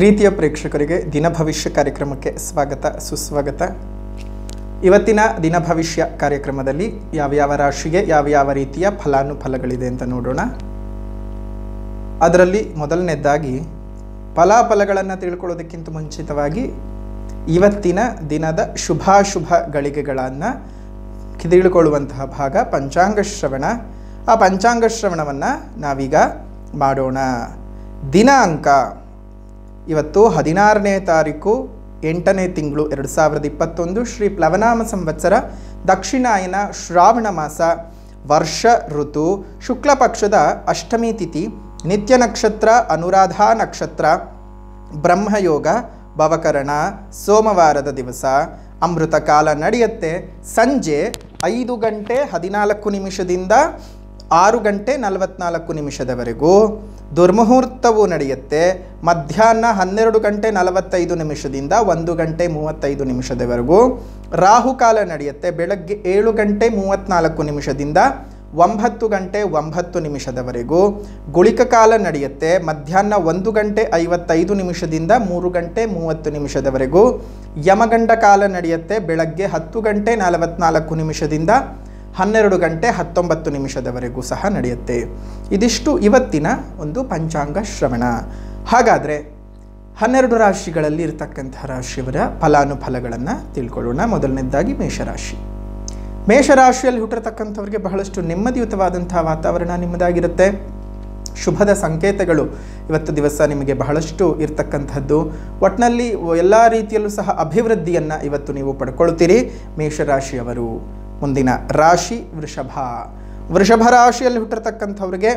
ಪ್ರೀತಿಯ ಪ್ರೇಕ್ಷಕರಿಗೆ ದಿನ ಭವಿಷ್ಯ ಕಾರ್ಯಕ್ರಮಕ್ಕೆ ಸ್ವಾಗತ ಸುಸ್ವಾಗತ ಇವತ್ತಿನ ದಿನ ಭವಿಷ್ಯ ಕಾರ್ಯಕ್ರಮದಲ್ಲಿ ಯಾವ್ಯಾವ ರಾಶಿಗೆ ಯಾವ್ಯಾವ ರೀತಿಯ ಫಲಾನುಫಲಗಳಿದೆ ಅಂತ ನೋಡೋಣ ಅದರಲ್ಲಿ ಮೊದಲನೇದಾಗಿ ಫಲಾಫಲಗಳನ್ನು ತಿಳ್ಕೊಳ್ಳೋದಕ್ಕಿಂತ ಮುಂಚಿತವಾಗಿ ಇವತ್ತಿನ ದಿನದ ಶುಭಾಶುಭ ಗಳಿಗೆಗಳನ್ನು ತಿಳ್ಕೊಳ್ಳುವಂತಹ ಭಾಗ ಪಂಚಾಂಗ ಶ್ರವಣ ಆ ಪಂಚಾಂಗ ಶ್ರವಣವನ್ನು ನಾವೀಗ ಮಾಡೋಣ ದಿನಾಂಕ ಇವತ್ತು ಹದಿನಾರನೇ ತಾರೀಕು ಎಂಟನೇ ತಿಂಗಳು ಎರಡು ಸಾವಿರದ ಇಪ್ಪತ್ತೊಂದು ಶ್ರೀ ಪ್ಲವನಾಮ ಸಂವತ್ಸರ ದಕ್ಷಿಣಾಯನ ಶ್ರಾವಣ ಮಾಸ ವರ್ಷ ಋತು ಶುಕ್ಲ ಪಕ್ಷದ ಅಷ್ಟಮಿ ತಿಥಿ ನಿತ್ಯ ನಕ್ಷತ್ರ ಅನುರಾಧ ನಕ್ಷತ್ರ ಬ್ರಹ್ಮಯೋಗ ಭವಕರಣ ಸೋಮವಾರದ ದಿವಸ ಅಮೃತ ಕಾಲ ನಡೆಯುತ್ತೆ ಸಂಜೆ ಐದು ಗಂಟೆ ಹದಿನಾಲ್ಕು ನಿಮಿಷದಿಂದ ಆರು ಗಂಟೆ ನಲವತ್ನಾಲ್ಕು ನಿಮಿಷದವರೆಗೂ ದುರ್ಮುಹೂರ್ತವು ನಡೆಯುತ್ತೆ ಮಧ್ಯಾಹ್ನ ಹನ್ನೆರಡು ಗಂಟೆ ನಲವತ್ತೈದು ನಿಮಿಷದಿಂದ ಒಂದು ಗಂಟೆ ಮೂವತ್ತೈದು ನಿಮಿಷದವರೆಗೂ ರಾಹುಕಾಲ ನಡೆಯುತ್ತೆ ಬೆಳಗ್ಗೆ ಏಳು ಗಂಟೆ ಮೂವತ್ತ್ನಾಲ್ಕು ನಿಮಿಷದಿಂದ ಒಂಬತ್ತು ಗಂಟೆ ಒಂಬತ್ತು ನಿಮಿಷದವರೆಗೂ ಗುಳಿಕ ಕಾಲ ನಡೆಯುತ್ತೆ ಮಧ್ಯಾಹ್ನ ಒಂದು ಗಂಟೆ ಐವತ್ತೈದು ನಿಮಿಷದಿಂದ ಮೂರು ಗಂಟೆ ಮೂವತ್ತು ನಿಮಿಷದವರೆಗೂ ಯಮಗಂಡ ಕಾಲ ನಡೆಯುತ್ತೆ ಬೆಳಗ್ಗೆ ಹತ್ತು ಗಂಟೆ ನಲವತ್ನಾಲ್ಕು ನಿಮಿಷದಿಂದ ಹನ್ನೆರಡು ಗಂಟೆ ಹತ್ತೊಂಬತ್ತು ನಿಮಿಷದವರೆಗೂ ಸಹ ನಡೆಯುತ್ತೆ ಇದಿಷ್ಟು ಇವತ್ತಿನ ಒಂದು ಪಂಚಾಂಗ ಶ್ರವಣ ಹಾಗಾದರೆ ಹನ್ನೆರಡು ರಾಶಿಗಳಲ್ಲಿ ಇರತಕ್ಕಂತಹ ರಾಶಿಯವರ ಫಲಾನುಫಲಗಳನ್ನು ತಿಳ್ಕೊಳ್ಳೋಣ ಮೊದಲನೇದಾಗಿ ಮೇಷರಾಶಿ ಮೇಷರಾಶಿಯಲ್ಲಿ ಹುಟ್ಟಿರ್ತಕ್ಕಂಥವ್ರಿಗೆ ಬಹಳಷ್ಟು ನೆಮ್ಮದಿಯುತವಾದಂತಹ ವಾತಾವರಣ ನಿಮ್ಮದಾಗಿರುತ್ತೆ ಶುಭದ ಸಂಕೇತಗಳು ಇವತ್ತು ದಿವಸ ನಿಮಗೆ ಬಹಳಷ್ಟು ಇರ್ತಕ್ಕಂಥದ್ದು ಒಟ್ಟಿನಲ್ಲಿ ಎಲ್ಲ ರೀತಿಯಲ್ಲೂ ಸಹ ಅಭಿವೃದ್ಧಿಯನ್ನು ಇವತ್ತು ನೀವು ಪಡ್ಕೊಳ್ತೀರಿ ಮೇಷರಾಶಿಯವರು ಮುಂದಿನ ರಾಶಿ ವೃಷಭ ವೃಷಭ ರಾಶಿಯಲ್ಲಿ ಹುಟ್ಟಿರ್ತಕ್ಕಂಥವ್ರಿಗೆ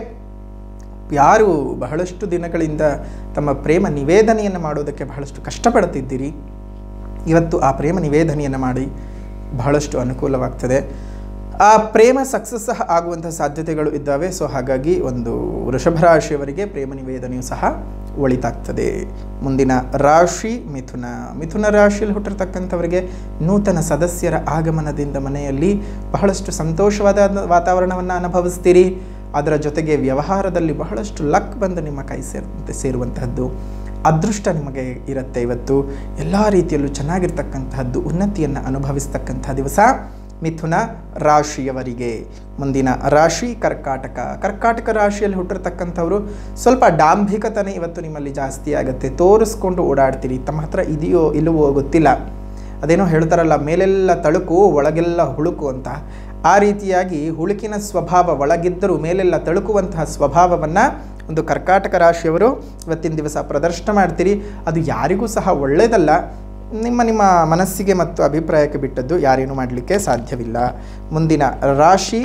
ಯಾರು ಬಹಳಷ್ಟು ದಿನಗಳಿಂದ ತಮ್ಮ ಪ್ರೇಮ ನಿವೇದನೆಯನ್ನು ಮಾಡೋದಕ್ಕೆ ಬಹಳಷ್ಟು ಕಷ್ಟಪಡ್ತಿದ್ದೀರಿ ಇವತ್ತು ಆ ಪ್ರೇಮ ನಿವೇದನೆಯನ್ನು ಮಾಡಿ ಬಹಳಷ್ಟು ಅನುಕೂಲವಾಗ್ತದೆ ಆ ಪ್ರೇಮ ಸಕ್ಸಸ್ ಸಹ ಆಗುವಂಥ ಸಾಧ್ಯತೆಗಳು ಇದ್ದಾವೆ ಸೊ ಹಾಗಾಗಿ ಒಂದು ವೃಷಭ ರಾಶಿಯವರಿಗೆ ಪ್ರೇಮ ನಿವೇದನೆಯು ಸಹ ಒಳಿತಾಗ್ತದೆ ಮುಂದಿನ ರಾಶಿ ಮಿಥುನ ಮಿಥುನ ರಾಶಿಯಲ್ಲಿ ಹುಟ್ಟಿರ್ತಕ್ಕಂಥವರಿಗೆ ನೂತನ ಸದಸ್ಯರ ಆಗಮನದಿಂದ ಮನೆಯಲ್ಲಿ ಬಹಳಷ್ಟು ಸಂತೋಷವಾದ ವಾತಾವರಣವನ್ನು ಅನುಭವಿಸ್ತೀರಿ ಅದರ ಜೊತೆಗೆ ವ್ಯವಹಾರದಲ್ಲಿ ಬಹಳಷ್ಟು ಲಕ್ ಬಂದು ನಿಮ್ಮ ಕೈ ಸೇರ್ ಸೇರುವಂತಹದ್ದು ಅದೃಷ್ಟ ನಿಮಗೆ ಇರುತ್ತೆ ಇವತ್ತು ಎಲ್ಲ ರೀತಿಯಲ್ಲೂ ಚೆನ್ನಾಗಿರ್ತಕ್ಕಂತಹದ್ದು ಉನ್ನತಿಯನ್ನು ಅನುಭವಿಸ್ತಕ್ಕಂಥ ದಿವಸ ಮಿಥುನ ರಾಶಿಯವರಿಗೆ ಮುಂದಿನ ರಾಶಿ ಕರ್ಕಾಟಕ ಕರ್ಕಾಟಕ ರಾಶಿಯಲ್ಲಿ ಹುಟ್ಟಿರ್ತಕ್ಕಂಥವ್ರು ಸ್ವಲ್ಪ ಡಾಂಭಿಕತನ ಇವತ್ತು ನಿಮ್ಮಲ್ಲಿ ಜಾಸ್ತಿ ಆಗುತ್ತೆ ತೋರಿಸ್ಕೊಂಡು ಓಡಾಡ್ತೀರಿ ತಮ್ಮ ಹತ್ರ ಇದೆಯೋ ಇಲ್ಲವೋ ಗೊತ್ತಿಲ್ಲ ಅದೇನೋ ಹೇಳ್ತಾರಲ್ಲ ಮೇಲೆಲ್ಲ ತಳುಕು ಒಳಗೆಲ್ಲ ಹುಳುಕು ಅಂತ ಆ ರೀತಿಯಾಗಿ ಹುಳುಕಿನ ಸ್ವಭಾವ ಒಳಗಿದ್ದರೂ ಮೇಲೆಲ್ಲ ತಳುಕುವಂತಹ ಸ್ವಭಾವವನ್ನು ಒಂದು ಕರ್ಕಾಟಕ ರಾಶಿಯವರು ಇವತ್ತಿನ ದಿವಸ ಪ್ರದರ್ಶನ ಮಾಡ್ತೀರಿ ಅದು ಯಾರಿಗೂ ಸಹ ಒಳ್ಳೆಯದಲ್ಲ ನಿಮ್ಮ ನಿಮ್ಮ ಮನಸ್ಸಿಗೆ ಮತ್ತು ಅಭಿಪ್ರಾಯಕ್ಕೆ ಬಿಟ್ಟದ್ದು ಯಾರೇನು ಮಾಡಲಿಕ್ಕೆ ಸಾಧ್ಯವಿಲ್ಲ ಮುಂದಿನ ರಾಶಿ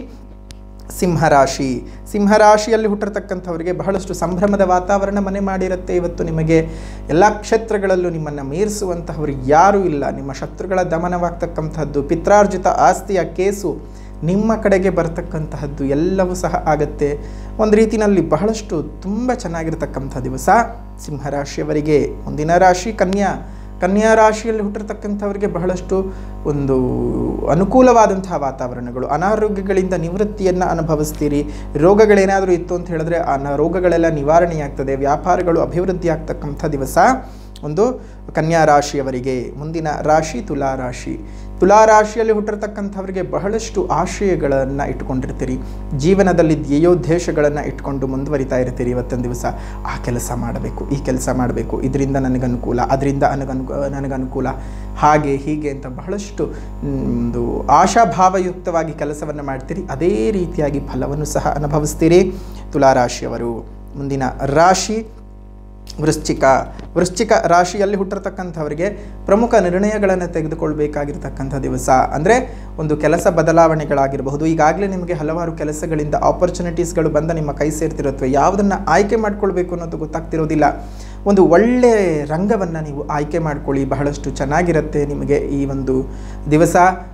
ಸಿಂಹರಾಶಿ ಸಿಂಹರಾಶಿಯಲ್ಲಿ ಹುಟ್ಟಿರ್ತಕ್ಕಂಥವರಿಗೆ ಬಹಳಷ್ಟು ಸಂಭ್ರಮದ ವಾತಾವರಣ ಮನೆ ಮಾಡಿರುತ್ತೆ ಇವತ್ತು ನಿಮಗೆ ಎಲ್ಲ ಕ್ಷೇತ್ರಗಳಲ್ಲೂ ನಿಮ್ಮನ್ನು ಮೀರಿಸುವಂತಹವರು ಯಾರೂ ಇಲ್ಲ ನಿಮ್ಮ ಶತ್ರುಗಳ ದಮನವಾಗ್ತಕ್ಕಂಥದ್ದು ಪಿತ್ರಾರ್ಜಿತ ಆಸ್ತಿಯ ಕೇಸು ನಿಮ್ಮ ಕಡೆಗೆ ಬರ್ತಕ್ಕಂತಹದ್ದು ಎಲ್ಲವೂ ಸಹ ಆಗತ್ತೆ ಒಂದು ರೀತಿಯಲ್ಲಿ ಬಹಳಷ್ಟು ತುಂಬ ಚೆನ್ನಾಗಿರ್ತಕ್ಕಂಥ ದಿವಸ ಸಿಂಹರಾಶಿಯವರಿಗೆ ಮುಂದಿನ ರಾಶಿ ಕನ್ಯಾ ಕನ್ಯಾ ರಾಶಿಯಲ್ಲಿ ಹುಟ್ಟಿರ್ತಕ್ಕಂಥವರಿಗೆ ಬಹಳಷ್ಟು ಒಂದು ಅನುಕೂಲವಾದಂತಹ ವಾತಾವರಣಗಳು ಅನಾರೋಗ್ಯಗಳಿಂದ ನಿವೃತ್ತಿಯನ್ನು ಅನುಭವಿಸ್ತೀರಿ ರೋಗಗಳೇನಾದರೂ ಇತ್ತು ಅಂತ ಹೇಳಿದ್ರೆ ಆ ನ- ರೋಗಗಳೆಲ್ಲ ನಿವಾರಣೆಯಾಗ್ತದೆ ವ್ಯಾಪಾರಗಳು ಅಭಿವೃದ್ಧಿ ಆಗ್ತಕ್ಕಂಥ ದಿವಸ ಒಂದು ಕನ್ಯಾ ರಾಶಿಯವರಿಗೆ ಮುಂದಿನ ರಾಶಿ ತುಲಾ ರಾಶಿ ತುಲಾ ರಾಶಿಯಲ್ಲಿ ಹುಟ್ಟಿರ್ತಕ್ಕಂಥವರಿಗೆ ಬಹಳಷ್ಟು ಆಶಯಗಳನ್ನು ಇಟ್ಕೊಂಡಿರ್ತೀರಿ ಜೀವನದಲ್ಲಿ ಧ್ಯೇಯೋದ್ದೇಶಗಳನ್ನು ಇಟ್ಕೊಂಡು ಮುಂದುವರಿತಾ ಇರ್ತೀರಿ ಇವತ್ತೊಂದು ದಿವಸ ಆ ಕೆಲಸ ಮಾಡಬೇಕು ಈ ಕೆಲಸ ಮಾಡಬೇಕು ಇದರಿಂದ ನನಗನುಕೂಲ ಅದರಿಂದ ನನಗನು ನನಗನುಕೂಲ ಹಾಗೆ ಹೀಗೆ ಅಂತ ಬಹಳಷ್ಟು ಮ್, ಒಂದು ಆಶಾಭಾವಯುಕ್ತವಾಗಿ ಕೆಲಸವನ್ನು ಮಾಡ್ತೀರಿ ಅದೇ ರೀತಿಯಾಗಿ ಫಲವನ್ನು ಸಹ ಅನುಭವಿಸ್ತೀರಿ ತುಲಾ ರಾಶಿಯವರು ಮುಂದಿನ ರಾಶಿ ವೃಶ್ಚಿಕ ವೃಶ್ಚಿಕ ರಾಶಿಯಲ್ಲಿ ಹುಟ್ಟಿರ್ತಕ್ಕಂಥವರಿಗೆ ಪ್ರಮುಖ ನಿರ್ಣಯಗಳನ್ನು ತೆಗೆದುಕೊಳ್ಬೇಕಾಗಿರ್ತಕ್ಕಂಥ ದಿವಸ ಅಂದರೆ ಒಂದು ಕೆಲಸ ಬದಲಾವಣೆಗಳಾಗಿರಬಹುದು ಈಗಾಗಲೇ ನಿಮಗೆ ಹಲವಾರು ಕೆಲಸಗಳಿಂದ ಆಪರ್ಚುನಿಟೀಸ್ಗಳು ಬಂದ ನಿಮ್ಮ ಕೈ ಸೇರ್ತಿರುತ್ತವೆ ಯಾವುದನ್ನು ಆಯ್ಕೆ ಮಾಡ್ಕೊಳ್ಬೇಕು ಅನ್ನೋದು ಗೊತ್ತಾಗ್ತಿರೋದಿಲ್ಲ ಒಂದು ಒಳ್ಳೆ ರಂಗವನ್ನು ನೀವು ಆಯ್ಕೆ ಮಾಡ್ಕೊಳ್ಳಿ ಬಹಳಷ್ಟು ಚೆನ್ನಾಗಿರುತ್ತೆ ನಿಮಗೆ ಈ ಒಂದು ದಿವಸ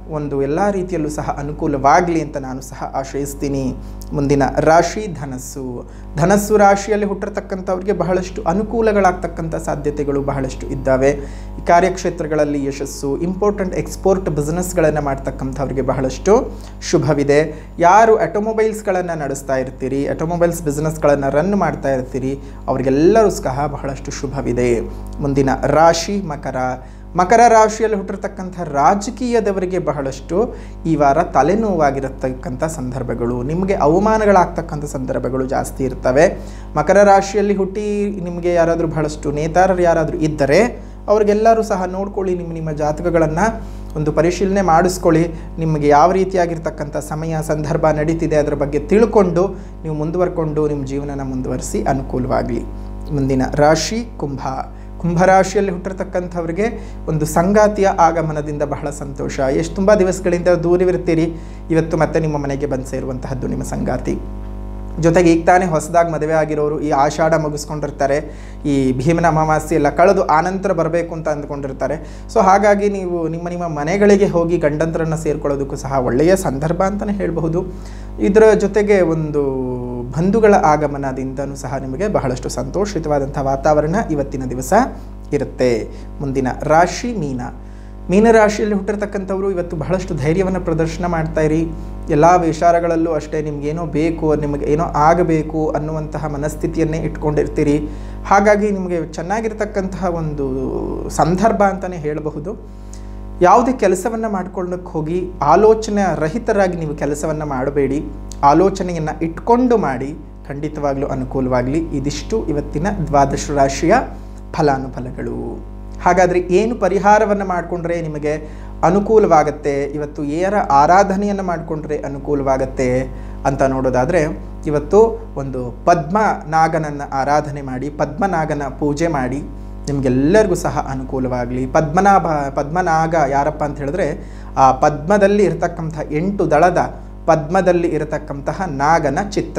ಒಂದು ಎಲ್ಲ ರೀತಿಯಲ್ಲೂ ಸಹ ಅನುಕೂಲವಾಗಲಿ ಅಂತ ನಾನು ಸಹ ಆಶ್ರಯಿಸ್ತೀನಿ ಮುಂದಿನ ರಾಶಿ ಧನಸ್ಸು ಧನಸ್ಸು ರಾಶಿಯಲ್ಲಿ ಹುಟ್ಟಿರ್ತಕ್ಕಂಥವ್ರಿಗೆ ಬಹಳಷ್ಟು ಅನುಕೂಲಗಳಾಗ್ತಕ್ಕಂಥ ಸಾಧ್ಯತೆಗಳು ಬಹಳಷ್ಟು ಇದ್ದಾವೆ ಈ ಕಾರ್ಯಕ್ಷೇತ್ರಗಳಲ್ಲಿ ಯಶಸ್ಸು ಇಂಪಾರ್ಟೆಂಟ್ ಎಕ್ಸ್ಪೋರ್ಟ್ ಬಿಸ್ನೆಸ್ಗಳನ್ನು ಮಾಡ್ತಕ್ಕಂಥವ್ರಿಗೆ ಬಹಳಷ್ಟು ಶುಭವಿದೆ ಯಾರು ಆಟೋಮೊಬೈಲ್ಸ್ಗಳನ್ನು ನಡೆಸ್ತಾ ಇರ್ತೀರಿ ಆಟೋಮೊಬೈಲ್ಸ್ ಬಿಸ್ನೆಸ್ಗಳನ್ನು ರನ್ ಮಾಡ್ತಾ ಇರ್ತೀರಿ ಅವರಿಗೆಲ್ಲರೂ ಸಹ ಬಹಳಷ್ಟು ಶುಭವಿದೆ ಮುಂದಿನ ರಾಶಿ ಮಕರ ಮಕರ ರಾಶಿಯಲ್ಲಿ ಹುಟ್ಟಿರ್ತಕ್ಕಂಥ ರಾಜಕೀಯದವರಿಗೆ ಬಹಳಷ್ಟು ಈ ವಾರ ತಲೆನೋವಾಗಿರತಕ್ಕಂಥ ಸಂದರ್ಭಗಳು ನಿಮಗೆ ಅವಮಾನಗಳಾಗ್ತಕ್ಕಂಥ ಸಂದರ್ಭಗಳು ಜಾಸ್ತಿ ಇರ್ತವೆ ಮಕರ ರಾಶಿಯಲ್ಲಿ ಹುಟ್ಟಿ ನಿಮಗೆ ಯಾರಾದರೂ ಬಹಳಷ್ಟು ನೇತಾರರು ಯಾರಾದರೂ ಇದ್ದರೆ ಅವ್ರಿಗೆಲ್ಲರೂ ಸಹ ನೋಡ್ಕೊಳ್ಳಿ ನಿಮ್ಮ ನಿಮ್ಮ ಜಾತಕಗಳನ್ನು ಒಂದು ಪರಿಶೀಲನೆ ಮಾಡಿಸ್ಕೊಳ್ಳಿ ನಿಮಗೆ ಯಾವ ರೀತಿಯಾಗಿರ್ತಕ್ಕಂಥ ಸಮಯ ಸಂದರ್ಭ ನಡೀತಿದೆ ಅದರ ಬಗ್ಗೆ ತಿಳ್ಕೊಂಡು ನೀವು ಮುಂದುವರ್ಕೊಂಡು ನಿಮ್ಮ ಜೀವನನ ಮುಂದುವರಿಸಿ ಅನುಕೂಲವಾಗಲಿ ಮುಂದಿನ ರಾಶಿ ಕುಂಭ ಕುಂಭರಾಶಿಯಲ್ಲಿ ಹುಟ್ಟಿರ್ತಕ್ಕಂಥವ್ರಿಗೆ ಒಂದು ಸಂಗಾತಿಯ ಆಗಮನದಿಂದ ಬಹಳ ಸಂತೋಷ ಎಷ್ಟು ತುಂಬ ದಿವಸಗಳಿಂದ ದೂರವಿರ್ತೀರಿ ಇವತ್ತು ಮತ್ತೆ ನಿಮ್ಮ ಮನೆಗೆ ಬಂದು ಸೇರುವಂತಹದ್ದು ನಿಮ್ಮ ಸಂಗಾತಿ ಜೊತೆಗೆ ಈಗ ತಾನೇ ಹೊಸದಾಗಿ ಮದುವೆ ಆಗಿರೋರು ಈ ಆಷಾಢ ಮುಗಿಸ್ಕೊಂಡಿರ್ತಾರೆ ಈ ಭೀಮನ ಅಮಾವಾಸ್ಯೆ ಎಲ್ಲ ಕಳೆದು ಆನಂತರ ಬರಬೇಕು ಅಂತ ಅಂದ್ಕೊಂಡಿರ್ತಾರೆ ಸೊ ಹಾಗಾಗಿ ನೀವು ನಿಮ್ಮ ನಿಮ್ಮ ಮನೆಗಳಿಗೆ ಹೋಗಿ ಗಂಡಂತರನ್ನು ಸೇರ್ಕೊಳ್ಳೋದಕ್ಕೂ ಸಹ ಒಳ್ಳೆಯ ಸಂದರ್ಭ ಅಂತಲೇ ಹೇಳಬಹುದು ಇದರ ಜೊತೆಗೆ ಒಂದು ಬಂಧುಗಳ ಆಗಮನದಿಂದನೂ ಸಹ ನಿಮಗೆ ಬಹಳಷ್ಟು ಸಂತೋಷಿತವಾದಂಥ ವಾತಾವರಣ ಇವತ್ತಿನ ದಿವಸ ಇರುತ್ತೆ ಮುಂದಿನ ರಾಶಿ ಮೀನ ಮೀನರಾಶಿಯಲ್ಲಿ ಹುಟ್ಟಿರ್ತಕ್ಕಂಥವ್ರು ಇವತ್ತು ಬಹಳಷ್ಟು ಧೈರ್ಯವನ್ನು ಪ್ರದರ್ಶನ ಮಾಡ್ತಾ ಇರಿ ಎಲ್ಲ ವಿಚಾರಗಳಲ್ಲೂ ಅಷ್ಟೇ ನಿಮಗೇನೋ ಬೇಕು ನಿಮಗೆ ಏನೋ ಆಗಬೇಕು ಅನ್ನುವಂತಹ ಮನಸ್ಥಿತಿಯನ್ನೇ ಇಟ್ಕೊಂಡಿರ್ತೀರಿ ಹಾಗಾಗಿ ನಿಮಗೆ ಚೆನ್ನಾಗಿರ್ತಕ್ಕಂತಹ ಒಂದು ಸಂದರ್ಭ ಅಂತಲೇ ಹೇಳಬಹುದು ಯಾವುದೇ ಕೆಲಸವನ್ನು ಮಾಡ್ಕೊಳ್ಳೋಕ್ಕೆ ಹೋಗಿ ಆಲೋಚನೆ ರಹಿತರಾಗಿ ನೀವು ಕೆಲಸವನ್ನು ಮಾಡಬೇಡಿ ಆಲೋಚನೆಯನ್ನು ಇಟ್ಕೊಂಡು ಮಾಡಿ ಖಂಡಿತವಾಗ್ಲೂ ಅನುಕೂಲವಾಗಲಿ ಇದಿಷ್ಟು ಇವತ್ತಿನ ದ್ವಾದಶ ರಾಶಿಯ ಫಲಾನುಫಲಗಳು ಹಾಗಾದರೆ ಏನು ಪರಿಹಾರವನ್ನು ಮಾಡಿಕೊಂಡ್ರೆ ನಿಮಗೆ ಅನುಕೂಲವಾಗತ್ತೆ ಇವತ್ತು ಏರ ಆರಾಧನೆಯನ್ನು ಮಾಡಿಕೊಂಡ್ರೆ ಅನುಕೂಲವಾಗತ್ತೆ ಅಂತ ನೋಡೋದಾದರೆ ಇವತ್ತು ಒಂದು ಪದ್ಮನಾಗನನ್ನು ಆರಾಧನೆ ಮಾಡಿ ಪದ್ಮನಾಗನ ಪೂಜೆ ಮಾಡಿ ನಿಮಗೆಲ್ಲರಿಗೂ ಸಹ ಅನುಕೂಲವಾಗಲಿ ಪದ್ಮನಾಭ ಪದ್ಮನಾಗ ಯಾರಪ್ಪ ಅಂತ ಹೇಳಿದ್ರೆ ಆ ಪದ್ಮದಲ್ಲಿ ಇರತಕ್ಕಂಥ ಎಂಟು ದಳದ ಪದ್ಮದಲ್ಲಿ ಇರತಕ್ಕಂತಹ ನಾಗನ ಚಿತ್ರ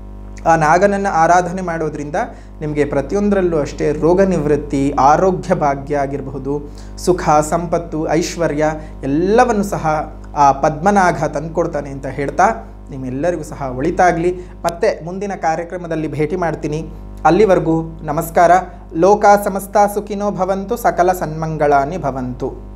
ಆ ನಾಗನನ್ನು ಆರಾಧನೆ ಮಾಡೋದ್ರಿಂದ ನಿಮಗೆ ಪ್ರತಿಯೊಂದರಲ್ಲೂ ಅಷ್ಟೇ ರೋಗ ನಿವೃತ್ತಿ ಆರೋಗ್ಯ ಭಾಗ್ಯ ಆಗಿರಬಹುದು ಸುಖ ಸಂಪತ್ತು ಐಶ್ವರ್ಯ ಎಲ್ಲವನ್ನು ಸಹ ಆ ಪದ್ಮನಾಗ ತಂದುಕೊಡ್ತಾನೆ ಅಂತ ಹೇಳ್ತಾ ನಿಮ್ಮೆಲ್ಲರಿಗೂ ಸಹ ಒಳಿತಾಗಲಿ ಮತ್ತೆ ಮುಂದಿನ ಕಾರ್ಯಕ್ರಮದಲ್ಲಿ ಭೇಟಿ ಮಾಡ್ತೀನಿ ಅಲ್ಲಿವರೆಗೂ ನಮಸ್ಕಾರ ಲೋಕ ಸಮಸ್ತ ಸುಖಿನೋ ಭವಂತು ಸಕಲ ಸನ್ಮಂಗಳಾನಿ ಭವಂತು